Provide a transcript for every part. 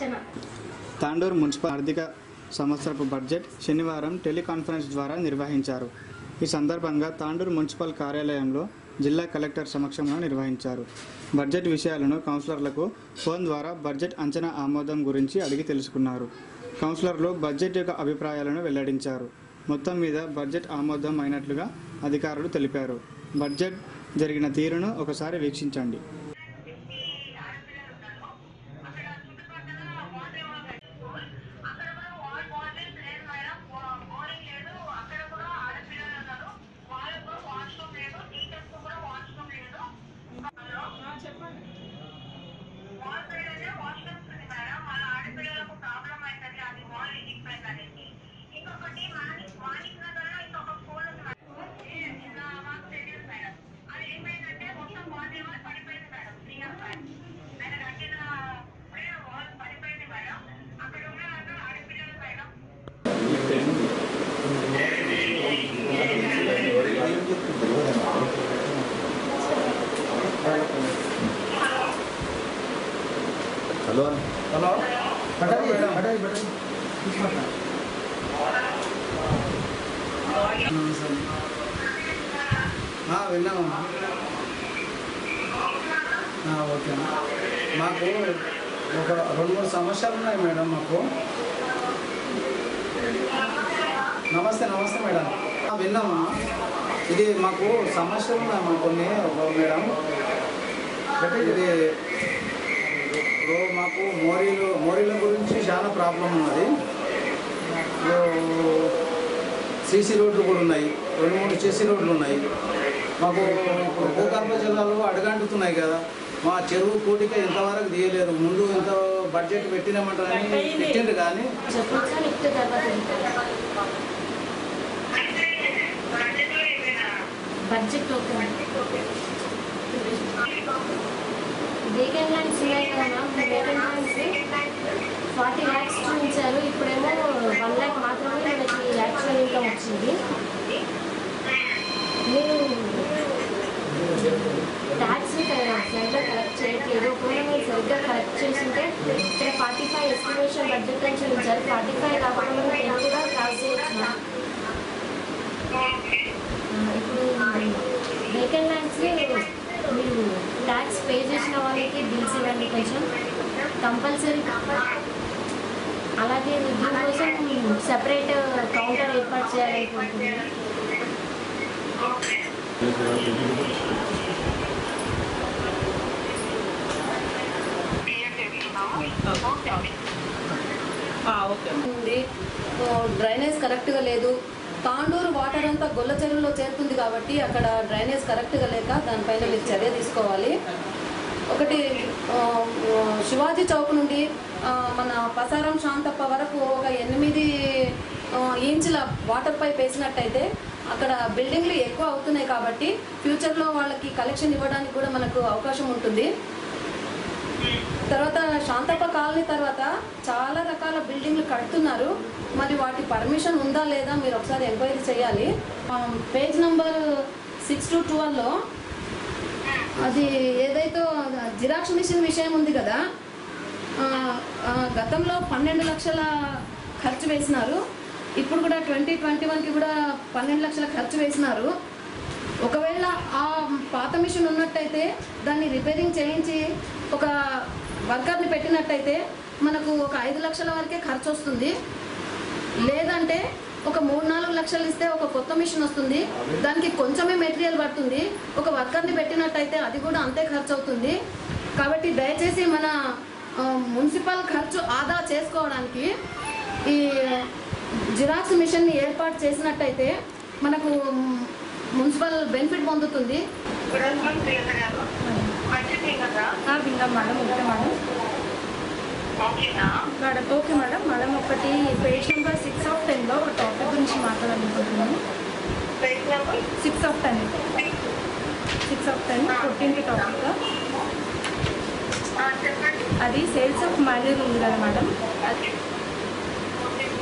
అర్చన Tandur municipal ఆర్థిక సంవత్సరపు budget శనివారం teleconference ద్వారా నిర్వహించారు ఈ సందర్భంగా తాండూరు మున్సిపల్ కార్యాలయంలో జిల్లా కలెక్టర్ సమక్షంలో నిర్వహించారు బడ్జెట్ విషయాలను కౌన్సిలర్లకు ఫోన్ ద్వారా బడ్జెట్ అంచనా ఆమోదం గురించి అడిగి తెలుసుకున్నారు కౌన్సిలర్లు బడ్జెట్ యొక్క అభిప్రాయాలను వెల్లడించారు మొత్తం మీద బడ్జెట్ ఆమోదం అయినట్లుగా అధికారులు తెలిపారు బడ్జెట్ జరిగిన తీరును ఒకసారి వీక్షించండి ఇంకొకటి మాణిక్ మాణిక్ నగర్ లో ఇంకొక స్కూల్ ఉంది మేడం నిన్న మాకు తెలియదు మేడం అది ఏమైందంటే మొత్తం వాల్ ఏమో పడిపోయింది మేడం త్రీ ఇయర్స్ ఆయన కట్టిన వాల్ పడిపోయింది మేడం అక్కడ ఉన్న అందరూ ఆడపిల్లలు మేడం హలో హలో బటాయి మేడం బటాయి బటాయి విన్నామమ్మా ఓకే మాకు ఒక రెండు మూడు సమస్యలు ఉన్నాయి మేడం మాకు నమస్తే నమస్తే మేడం ఆ, విన్నామమ్మా ఇది మాకు సమస్యలు ఉన్నాయి మాకు కొన్ని ఒక మేడం ఇది ఇప్పుడు మాకు మోరీలు మోరీల గురించి చాలా ప్రాబ్లం ఉన్నది సీసీ రోడ్లు కూడా ఉన్నాయి రెండు మూడు సీసీ రోడ్లు ఉన్నాయి మాకు ఇప్పుడు భూగర్భ జలాలు అడగంటుతున్నాయి కదా మా చెరువు కూటిక ఇంతవరకు తీయలేదు ముందు ఇంత బడ్జెట్ పెట్టినామంటారని పెట్టిండ్రు కానీ చెప్పొచ్చా నెక్స్ట్ తర్వాత బడ్జెట్లో ఏమైనా బడ్జెట్ ఓకే వేకెంట్ ల్యాండ్స్ ఉన్నాయి కదా ma'am vacant lands forty lakhs చూపించారు ఇప్పుడేమో వన్ ల్యాక్ మాత్రమే మనకి యాక్చువల్ ఇన్కమ్ వచ్చింది మీరు ట్యాక్స్ సరిగ్గా కలెక్ట్ చేయట్లేదు ఒకవేళ మీరు సరిగ్గా కలెక్ట్ చేస్తుంటే ఇక్కడ ఫార్టీ ఫైవ్ ఎస్టిమేషన్ బడ్జెట్ అని చూపించారు ఫార్టీ ఫైవ్ కాకుండా నేను కూడా క్రాస్ చేయొచ్చు మ్యామ్ ఆ, ఇప్పుడు వేకెంట్ ల్యాండ్స్ మీరు ట్యాక్స్ పే చేసిన వాళ్ళకి బిల్స్ ఇవ్వండి కొంచెం కంపల్సరీ అలాగే దీనికోసం సెపరేట్ కౌంటర్ ఏర్పాటు చేయాలనుకుంటున్నాను క్లియర్ చేస్తున్నాము ఓకే ఓకే ఉంది ఓ, డ్రైనేజ్ కరెక్ట్గా లేదు తాండూరు వాటర్ అంతా గొల్ల చెరువులో చేరుతుంది కాబట్టి అక్కడ డ్రైనేజ్ కరెక్ట్గా లేక దానిపైన మీరు చర్య తీసుకోవాలి ఒకటి ఆ, ఆ, శివాజీ చౌక్ నుండి ఆ, మన పసారం శాంతప్ప వరకు ఒక ఎనిమిది ఆ, ఇంచుల వాటర్ పైప్ వేసినట్టయితే అక్కడ బిల్డింగ్లు ఎక్కువ అవుతున్నాయి కాబట్టి ఫ్యూచర్లో వాళ్ళకి కలెక్షన్ ఇవ్వడానికి కూడా మనకు అవకాశం ఉంటుంది తర్వాత శాంతప్ప కాలనీ తర్వాత చాలా రకాల బిల్డింగ్లు కడుతున్నారు మరి వాటి పర్మిషన్ ఉందా లేదా మీరు ఒకసారి ఎంక్వైరీ చేయాలి ఆ, పేజ్ నంబర్ సిక్స్ టు ట్వెల్వ్లో అది ఏదైతే జిరాక్స్ మిషన్ విషయం ఉంది కదా ఆ, ఆ, గతంలో పన్నెండు లక్షల ఖర్చు వేసినారు ఇప్పుడు కూడా ట్వంటీ ట్వంటీ వన్కి కూడా పన్నెండు లక్షల ఖర్చు వేసినారు ఒకవేళ ఆ పాత మిషన్ ఉన్నట్టయితే దాన్ని రిపేరింగ్ చేయించి ఒక వర్కర్ని పెట్టినట్టయితే మనకు ఒక ఐదు లక్షల వరకే ఖర్చు వస్తుంది లేదంటే ఒక మూడు నాలుగు లక్షలు ఇస్తే ఒక కొత్త మిషన్ వస్తుంది దానికి కొంచెమే మెటీరియల్ పడుతుంది ఒక వర్కర్ని పెట్టినట్టయితే అది కూడా అంతే ఖర్చు అవుతుంది కాబట్టి దయచేసి మన ఆ, మున్సిపల్ ఖర్చు ఆదా చేసుకోవడానికి ఈ జిరాక్స్ మిషన్ని ఏర్పాటు చేసినట్టయితే మనకు మున్సిపల్ బెనిఫిట్ పొందుతుంది గుడ్ ఆఫ్టర్నూన్ ప్రియాంక గారు బడ్జెట్ ఏం కదా విన్నాం మేడం ఓకే మేడం ఓకేనా మేడం ఓకే మేడం మేడం ఒకటి పేజ్ నెంబర్ సిక్స్ ఆఫ్ టెన్లో ఒక టాపిక్ గురించి మాట్లాడాలనుకుంటున్నాను page number six of ten six of ten fourteenth topic చెప్పండి అది సేల్స్ ఆఫ్ మనీ ఉంది కదా మేడం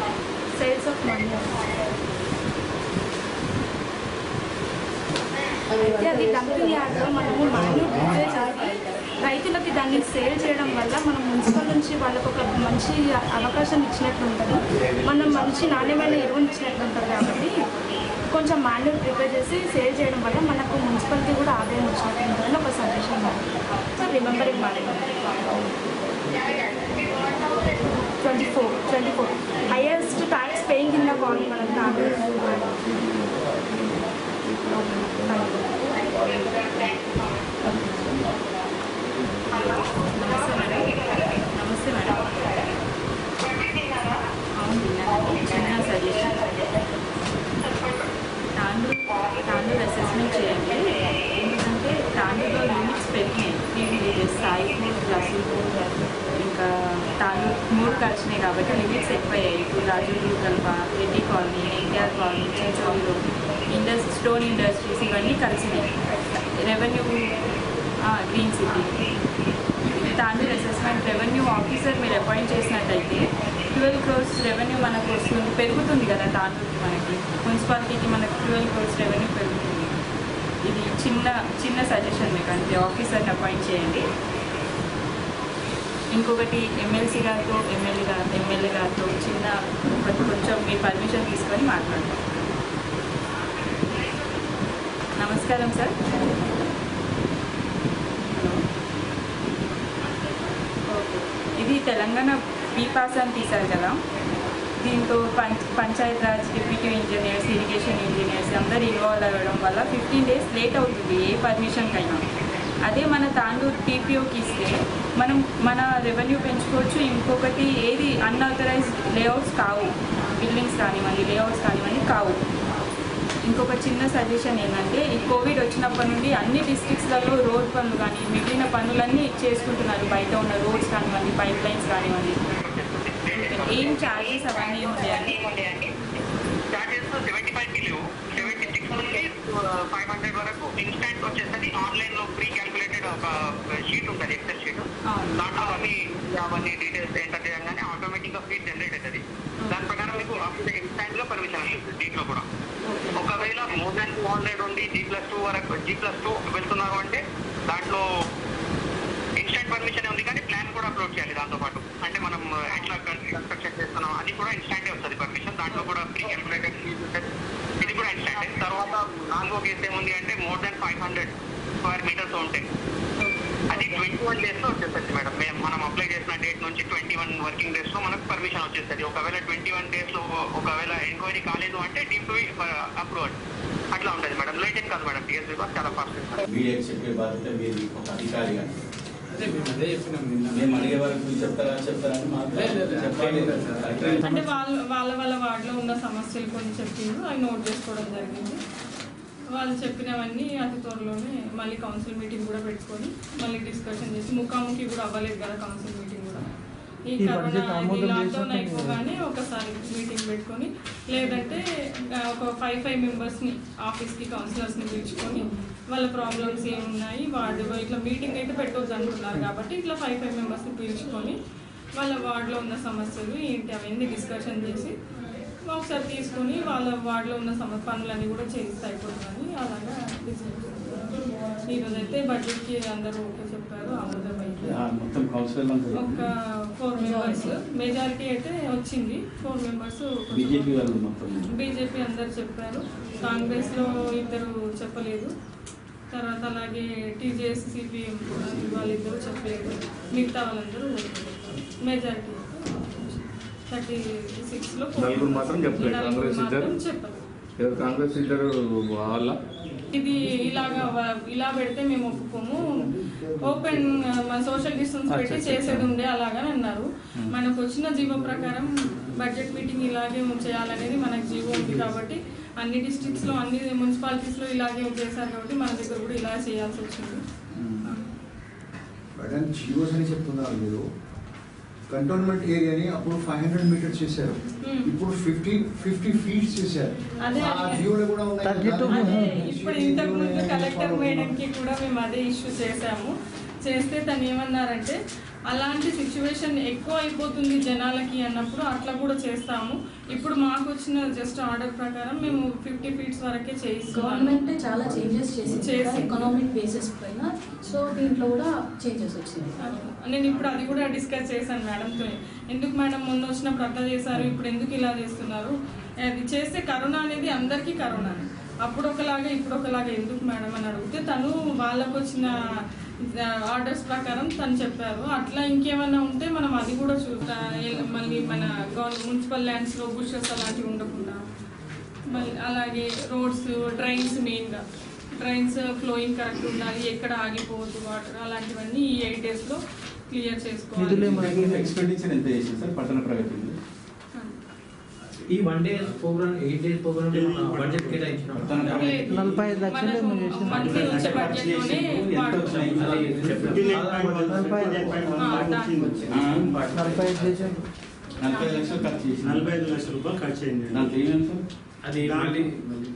సేల్స్ ఆఫ్ మనీ అయితే అది డంపింగ్ యార్డ్లో మనము మాన్యూర్ ప్రిపేర్ చేసి రైతులకి దాన్ని సేల్ చేయడం వల్ల మనం మున్సిపల్ నుంచి వాళ్ళకు ఒక మంచి అవకాశం ఇచ్చినట్లు ఉంటుంది మనం మంచి నాణ్యమైన ఎరువులు ఇచ్చినట్లు ఉంటుంది కాబట్టి కొంచెం మాన్యూర్ ప్రిపేర్ చేసి సేల్ చేయడం వల్ల మనకు మున్సిపాలిటీ కూడా ఆదాయం వచ్చినట్టు ఉంటుందని ఒక సజెషన్ సో రిమెంబరింగ్ మాది twenty four twenty four highest tax paying in the colony మనం టార్గెట్ నమస్తే మేడం నమస్తే మేడం అవును విన్నాను చిన్న సజెషన్ తాండూర్ తాండూర్ అసెస్మెంట్ చేయండి ఎందుకంటే తాండూరులో లిమిట్స్ పెరిగినాయి త్రీ విలేజెస్ సాయిపూర్ రసూల్పూర్ ఇంకా తాండూర్ మూడు కలిసినాయి కాబట్టి లిమిట్స్ ఎక్కువయ్యాయి ఇప్పుడు రాజులు కల్ప రెడ్డి కాలనీ ఎన్టీఆర్ కాలనీ చెంచోళ్ళు ఇండస్ స్టోన్ ఇండస్ట్రీస్ ఇవన్నీ కలిసినాయి revenue green city Tandur assessment revenue officer మీరు అపాయింట్ చేసినట్టయితే ట్వెల్వ్ క్రోర్స్ రెవెన్యూ మనకు వస్తుంది పెరుగుతుంది కదా తాండూరుకి మనకి మున్సిపాలిటీకి మనకు ట్వెల్వ్ క్రోర్స్ రెవెన్యూ పెరుగుతుంది ఇది చిన్న చిన్న సజెషన్ మీకు అంతే ఆఫీసర్ని అపాయింట్ చేయండి ఇంకొకటి ఎమ్మెల్సీ గారితో ఎమ్మెల్యే గారు ఎమ్మెల్యే గారితో చిన్న ఒక కొంచెం మీ పర్మిషన్ తీసుకొని మాట్లాడతాం నమస్కారం సార్ హలో ఓకే ఇది తెలంగాణ బీపాస్ అని తీశారు కదా దీంతో పంచ్ Panchayat Raj deputy engineers irrigation engineers అందరు ఇన్వాల్వ్ అవ్వడం వల్ల ఫిఫ్టీన్ డేస్ లేట్ అవుతుంది ఏ పర్మిషన్కైనా అదే మన తాండూరు టీపీఓకి ఇస్తే మనం మన రెవెన్యూ పెంచుకోవచ్చు ఇంకొకటి ఏది అన్ఆథరైజ్డ్ లేఅవుట్స్ కావు బిల్డింగ్స్ కానివ్వండి లేఅవుట్స్ కానివ్వండి కావు ఇంకొక చిన్న సజెషన్ ఏంటంటే ఈ కోవిడ్ వచ్చినప్పటి నుండి అన్ని డిస్ట్రిక్ట్స్లలో రోడ్ పనులు కానీ మిగిలిన పనులన్నీ చేసుకుంటున్నారు బయట ఉన్న రోడ్స్ కానివ్వండి పైప్ లైన్స్ కానివ్వండి ఏం ఛార్జెస్ అవన్నీ ఏం చేయాలి చార్జెస్ సెవెంటీ ఫైవ్ లేవు సెవెంటీ సిక్స్ నుండి ఫైవ్ హండ్రెడ్ వరకు ఇన్స్టాంట్ వచ్చేసరికి ఆన్లైన్ లో ప్రీ క్యాల్కులేటెడ్ ఒక షీట్ ఉంటుంది ఎక్సెల్ షీట్ అవును. దాంట్లో అవన్నీ అవన్నీ డీటెయిల్స్ ఎంటర్ చేయగానే ఆటోమేటిక్ గా ఫీడ్ జనరేట్ అవుతుంది దాని ప్రకారం మీకు ఇన్స్టాంట్ గా పర్మిషన్ వస్తుంది దీంట్లో కూడా ఒకవేళ మోర్ దాన్ టూ హండ్రెడ్ ఉండి జీ ప్లస్ టూ వరకు జీ ప్లస్ టూ వెళ్తున్నారు అంటే దాంట్లో ఇన్స్టెంట్ పర్మిషన్ ఉంది కానీ ప్లాన్ కూడా అప్లోడ్ చేయాలి దాంతో పాటు అంటే మనం ఎట్లా కన్స్ట్రక్షన్ చేస్తున్నాం అది కూడా ఇన్స్టాంటే వస్తుంది పర్మిషన్ దాంట్లో కూడా ప్రీ క్యాల్కులేటెడ్ ఇది కూడా ఇన్స్టాంటే తర్వాత నాలుగో కేసు ఏముంది అంటే more than five hundred square meters ఉంటాయి అది ట్వంటీ వన్ డేస్ లో వచ్చేస్తుంది మేడం మేము మనం అప్లై చేసిన డేట్ నుంచి ట్వంటీ వన్ వర్కింగ్ డేస్ లో మనకు పర్మిషన్ వచ్చేస్తుంది ఒకవేళ ట్వంటీ వన్ డేస్ లో ఒకవేళ ఎంక్వైరీ కాలేదు అంటే డీప్ అప్రూవల్ అట్లా ఉంటుంది మేడం లేట్ ఏం కాదు మేడం టీఎస్బీ చాలా ఫాస్ట్ మీడియాకి చెప్పే బాధ్యత మీది ఒక అధికారిగా అదే మేము అదే చెప్పినాం నిన్న మేము అడిగే వరకు మీరు చెప్తారా చెప్తారని మాకు లేదు, లేదు, చెప్పాలి అట్లా లేదు, సార్. అట్లా లేదు. అంటే వాళ్ళ వాళ్ళ వాళ్ళ వార్డులో ఉన్న సమస్యలు కొన్ని చెప్పిండ్రు అవి నోట్ చేసుకోవడం జరిగింది వాళ్ళు చెప్పినవన్నీ అతి త్వరలోనే మళ్ళీ కౌన్సిల్ మీటింగ్ కూడా పెట్టుకొని మళ్ళీ డిస్కషన్ చేసి ముఖాముఖి కూడా అవ్వలేదు కదా కౌన్సిల్ మీటింగ్ కూడా ఈ కరోనా ఇది లాక్డౌన్ అయిపోగానే ఒకసారి మీటింగ్ పెట్టుకొని లేదంటే ఆ, ఒక ఫైవ్ ఫైవ్ మెంబర్స్ని ఆఫీస్కి కౌన్సిలర్స్ని పిలుచుకొని వాళ్ళ ప్రాబ్లమ్స్ ఏమున్నాయి వార్డు ఇట్లా మీటింగ్ అయితే పెట్టొద్దు అంటున్నారు కాబట్టి ఇట్లా ఫైవ్ ఫైవ్ మెంబర్స్ని పిలుచుకొని వాళ్ళ వార్డులో ఉన్న సమస్యలు ఏంటి అవన్నీ డిస్కషన్ చేసి ఒకసారి తీసుకొని వాళ్ళ వార్డులో ఉన్న సమ పనులన్నీ కూడా చేయిస్తే అయిపోతుందని అలాగా డిసైడ్ చేశారు. ఈరోజు అయితే బడ్జెట్కి అందరూ ఓకే చెప్పారు ఆమోదమైంది ఆ, మొత్తం కౌన్సిల్ అంతా ఒక ఫోర్ మెంబర్స్ మెజారిటీ అయితే వచ్చింది ఫోర్ మెంబర్స్ బీజేపీ వాళ్ళు మొత్తం బీజేపీ అందరు చెప్పారు కాంగ్రెస్లో ఇద్దరు చెప్పలేదు తర్వాత అలాగే టీజేఎస్ సిపిఎం వాళ్ళిద్దరు చెప్పలేదు మిగతా వాళ్ళందరూ మెజారిటీ థర్టీ సిక్స్లో నలుగురు మాత్రం చెప్పలేదు. కాంగ్రెస్ ఇద్దరు? చెప్పలేదు ఎవరు కాంగ్రెస్ ఇద్దరు వాళ్ళ ఇది ఇలాగా వ- ఇలా పెడితే మేము ఒప్పుకోము ఓపెన్ మన సోషల్ డిస్టెన్స్ పెట్టి చేసేది ఉండే అలాగని అన్నారు మనకు వచ్చిన జీవో ప్రకారం బడ్జెట్ మీటింగ్ ఇలాగే చేయాలనేది మనకు జీవో ఉంది కాబట్టి అన్ని డిస్ట్రిక్ట్స్ లో అన్ని మున్సిపాలిటీస్ లో ఇలాగే చేశారు కాబట్టి మన దగ్గర కూడా ఇలా చేయాల్సి వచ్చింది మేడం జియోస్ అని చెప్తున్నారు మీరు కంటోన్మెంట్ ఏరియాని అప్పుడు ఫైవ్ హండ్రెడ్ మీటర్స్ చేశారు Hmm. ఇప్పుడు ఫిఫ్టీ ఫిఫ్టీ ఫీట్స్ చేశారు అదే ఆ అడిగాను. జియోలో కూడా ఉన్నాయి కదా. అదే ఇప్పుడు ఇంతకు ముందు జియోని కలెక్టర్ follow మేడంకి కూడా మేము అదే ఇష్యూ చేశాము చేస్తే తను ఏమన్నారంటే అలాంటి సిచ్యువేషన్ ఎక్కువ అయిపోతుంది జనాలకి అన్నప్పుడు అట్లా కూడా చేస్తాము ఇప్పుడు మాకు వచ్చిన జస్ట్ ఆర్డర్ ప్రకారం మేము ఫిఫ్టీ ఫీట్స్ వరకే చేయిస్తున్నాము గవర్నమెంట్ చాలా చేంజెస్ చేసింది చేసింది. ఎకనామిక్ బేసిస్ పైన సో దీంట్లో కూడా చేంజెస్ వచ్చినాయి నేను ఇప్పుడు అది కూడా డిస్కస్ చేశాను మేడంతో ఎందుకు మేడం మొన్న వచ్చినప్పుడు అట్లా చేశారు ఇప్పుడు ఎందుకు ఇలా చేస్తున్నారు అది చేస్తే కరోనా అనేది అందరికీ కరోనా అప్పుడు ఒకలాగా ఇప్పుడు ఒకలాగా ఎందుకు మేడం అని అడిగితే తను వాళ్ళకు వచ్చిన ఆర్డర్స్ ప్రకారం తను చెప్పారు అట్లా ఇంకేమైనా ఉంటే మనం అది కూడా చూద్దా మళ్ళీ మన గవర్నమెంట్ మున్సిపల్ ల్యాండ్స్లో బుషెస్ అలాంటివి ఉండకుండా మళ్ళీ అలాగే రోడ్స్ ట్రైన్స్ మెయిన్గా ట్రైన్స్ ఫ్లోయింగ్ కరెక్ట్ ఉండాలి ఎక్కడ ఆగిపోవద్దు వాటర్ అలాంటివన్నీ ఈ ఎయిట్ డేస్లో క్లియర్ చేసుకోవాలి ఎక్స్పెండిచర్ ఎంత చేసింది సార్ పట్టణ ప్రగతి ఈ one day program eight days program budget కేటాయించిన నలభై ఐదు లక్షలు ఏమో చేసింది. మంత్లీ వచ్చే బడ్జెట్లోనే నలభై నలభై ఐదు చేసాం నలభై ఐదు లక్షలు ఖర్చు చేసింది నలభై ఐదు లక్షల రూపాయలు ఖర్చు అయింది దాంట్లో ఏమేమి సార్ అది మళ్ళీ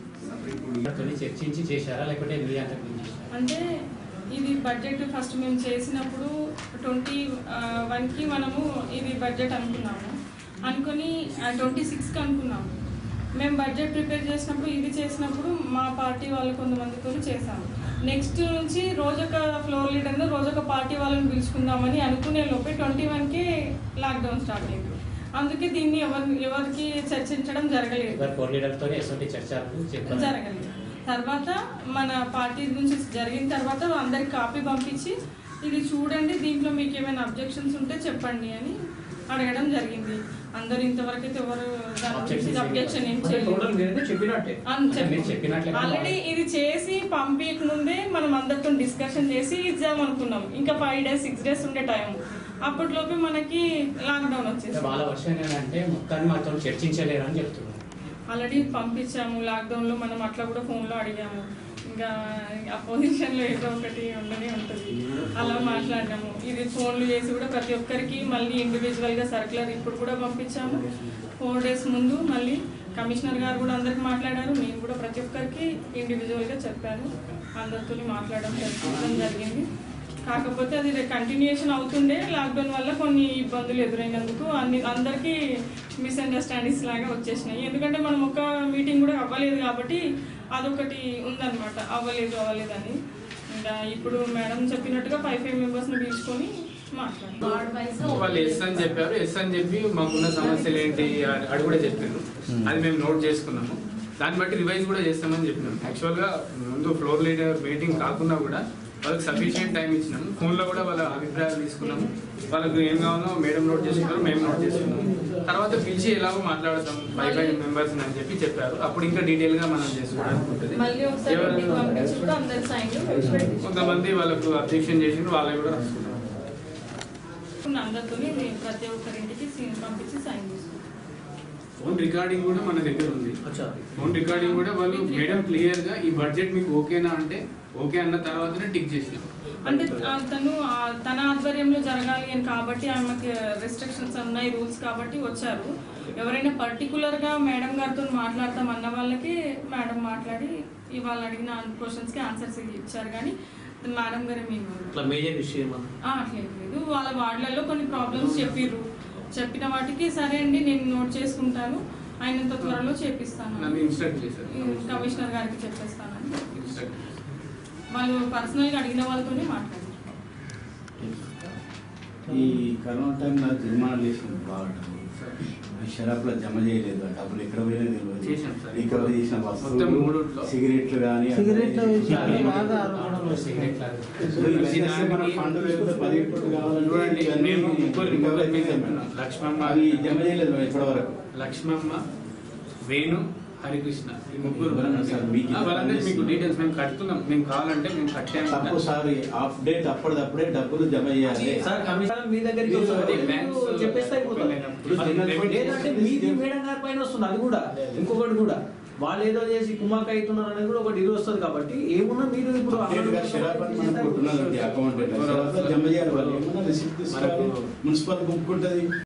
తొలి చర్చించి చేశారా లేకపోతే మీ అంతకు మించి చేశారా? అంటే ఇది బడ్జెట్ ఫస్ట్ మేము చేసినప్పుడు ట్వంటీ వన్కి మనము ఇది బడ్జెట్ అనుకున్నాము అనుకుని ట్వంటీ సిక్స్కి అనుకున్నాము మేము బడ్జెట్ ప్రిపేర్ చేసినప్పుడు ఇది చేసినప్పుడు మా పార్టీ వాళ్ళు కొంతమందితో చేసాము నెక్స్ట్ నుంచి రోజొక ఫ్లోర్ లీడర్ని రోజొక పార్టీ వాళ్ళని పిలుచుకుందామని అనుకునే లోపే ట్వంటీ వన్కి లాక్డౌన్ స్టార్ట్ అయింది అందుకే దీన్ని ఎవరి ఎవరికి చర్చించడం జరగలేదు ఎవరు కోఆర్డినేటర్తో ఎటువంటి చర్చలు చెప్పారు జరగలేదు తర్వాత మన పార్టీ నుంచి జరిగిన తర్వాత అందరికి కాపీ పంపించి ఇది చూడండి దీంట్లో మీకు ఏమైనా అబ్జెక్షన్స్ ఉంటే చెప్పండి అని అడగడం జరిగింది అందరు ఇంతవరకు అయితే ఎవరు దాని గురించి అబ్జెక్షన్ ఏం అంటే టోటల్ చేయలేదు మీరైతే చెప్పినట్టే అని అంటే మీరు చెప్పినట్లే కానీ ఆల్రెడీ ఇది చేసి పంపించక ముందే మనం అందరితో డిస్కషన్ చేసి ఇద్దాం అనుకున్నాం ఇంకా ఫైవ్ డేస్ సిక్స్ డేస్ ఉండే టైం అప్పటిలోపే మనకి లాక్డౌన్ అంటే వచ్చేసి వాళ్ళ వర్షం ఏంటంటే మొత్తాన్ని మాతో చర్చించలేరు అని చెప్తున్నారు ఆల్రెడీ పంపించాము లాక్డౌన్లో మనం అట్లా కూడా ఫోన్లో అడిగాము ఇంకా అపోజిషన్లో ఏదో ఒకటి ఉండనే ఉంటుంది అలా మాట్లాడినాము ఇది ఫోన్లు చేసి కూడా ప్రతి ఒక్కరికి మళ్ళీ ఇండివిజువల్గా సర్క్యులర్ ఇప్పుడు కూడా పంపించాము ఫోర్ డేస్ ముందు మళ్ళీ కమిషనర్ గారు కూడా అందరికి మాట్లాడారు నేను కూడా ప్రతి ఒక్కరికి ఇండివిజువల్గా చెప్పాను అందరితో మాట్లాడడం తెలుసుకోవడం జరిగింది కాకపోతే అది కంటిన్యూషన్ అవుతుండే లాక్డౌన్ వల్ల కొన్ని ఇబ్బందులు ఎదురైనందుకు అన్ని అందరికీ మిస్అండర్స్టాండింగ్స్ లాగా వచ్చేసినాయి ఎందుకంటే మనం ఒక మీటింగ్ కూడా అవ్వలేదు కాబట్టి అదొకటి ఉందన్నమాట అవ్వలేదు అవ్వలేదు అని ఇంకా ఇప్పుడు మేడం చెప్పినట్టుగా ఫైవ్ ఫైవ్ మెంబర్స్ని పిలుచుకొని మాట్లాడారు వాళ్ళు ఎస్ అని చెప్పారు ఎస్ అని చెప్పి మాకున్న సమస్యలు ఏంటి అని అది కూడా చెప్పారు అది మేము నోట్ చేసుకున్నాము దాన్ని బట్టి రివైజ్ కూడా చేస్తామని చెప్పినాం యాక్చువల్గా ముందు ఫ్లోర్ లీడర్ మీటింగ్ కాకుండా కూడా వాళ్ళకి సఫిషియెంట్ టైం ఇచ్చినాము ఫోన్లో కూడా వాళ్ళ అభిప్రాయాలు తీసుకున్నాము వాళ్ళకి ఏం కావాలో మేడం నోట్ చేసుకున్నారు మేము నోట్ చేసుకున్నాము తర్వాత పిలిచి ఎలాగో మాట్లాడతాం ఫైవ్ ఫైవ్ మెంబర్స్ అని చెప్పి చెప్పారు అప్పుడు ఇంకా డీటెయిల్గా మనం చేసుకోవడానికి ఉంటుంది మళ్ళీ ఒకసారి ఎవరు- ఇంటికి పంపించి కూడా అందరి సైన్లు కొంతమంది వాళ్ళకు అబ్జెక్షన్ చేసి వాళ్ళకి కూడా రాసుకున్నాం అందరితో ప్రతి ఒక్కరింటికి సీన్ పంపించి సైన్ తీసుకున్నాం ఫోన్ రికార్డింగ్ కూడా మన దగ్గర ఉంది ఫోన్ రికార్డింగ్ కూడా వాళ్ళు మేడం క్లియర్ గా ఈ బడ్జెట్ మీకు ఓకేనా అంటే ఓకే అన్న తర్వాతనే టిక్ చేసినాం అంటే ఆ తను ఆ తన ఆధ్వర్యంలో జరగాలి అని కాబట్టి ఆమెకి రెస్ట్రిక్షన్స్ ఉన్నాయి రూల్స్ కాబట్టి వచ్చారు ఎవరైనా పర్టికులర్ గా మేడం గారితో మాట్లాడతాం అన్న వాళ్ళకి మేడం మాట్లాడి ఇవాళ అడిగిన క్వశ్చన్స్ కి ఆన్సర్స్ ఇచ్చారు కానీ మేడం గారు మేము ఇట్లా మేజర్ విషయం ఆ, అట్లేం లేదు వాళ్ళ వార్డులలో కొన్ని ప్రాబ్లమ్స్ చెప్పిర్రు చెప్పిన వాటికి సరే అండి నేను నోట్ చేసుకుంటాను అయినంత త్వరలో చేపిస్తాను నన్ను ఇన్స్ట్రక్ట్ చేశారు కమిషనర్ గారికి చెప్పేస్తానని ఇన్స్ట్రక్ట్ వాళ్ళు పర్సనల్గా అడిగిన వాళ్ళతోనే మాట్లాడారు ఈ కరోనా టైంలో జరిమానాలు చేసింది బాగా షరాపులో జమ చేయలేదు ఆ డబ్బులు ఎక్కడ పోయినా తెలియదు చేశాం సార్. రికవరీ చేసిన మొత్తం వస్తువులు మూడిట్లో. సిగరెట్లు కానీ సిగరెట్లు వేసి బాగా ఫండ్ లేకపోతే పది కోట్లు కావాలంటే చూడండి ఇవన్నీ మేము ముగ్గురు రికవరీ ముగ్గురు చేసాం. మేము లక్ష్మమ్మ అవి జమ చేయలేదు మేము ఇప్పటివరకు లక్ష్మమ్మ వేణు హరికృష్ణ ఈ ముగ్గురు ఎవరన్నా సార్ మీకు ఆ, వాళ్ళందరికీ మీకు డీటెయిల్స్ మేము కడుతున్నాం మేము కావాలంటే మేము కట్టాము తప్పు సార్ అప్డేట్ అప్పటిదప్పుడే డబ్బులు జమ చేయాలి సార్ కమిషనర్ మీ దగ్గరికి మీరు వస్తుంది. బ్యాంక్స్ మీరు చెప్పేస్తే అయిపోతుంది. ఇప్పుడు లేదంటే మీది మేడం గారి పైన వస్తుంది అది కూడా ఇంకొకటి కూడా వాళ్ళు ఏదో చేసి కుమాక అవుతున్నారు అనేది కూడా ఒకటి ఇది వస్తుంది కాబట్టి ఏమున్నా మీరు ఇప్పుడు అప్డేట్ గా షరాప్ అని మనం కొట్టున్నది ఉంది అకౌంట్ షరాప్ జమ చేయాలి వాళ్ళు ఏమన్నా రిసిప్ట్ తీసుకోవాలి మున్సిపల్ బుక్ ఉంటుంది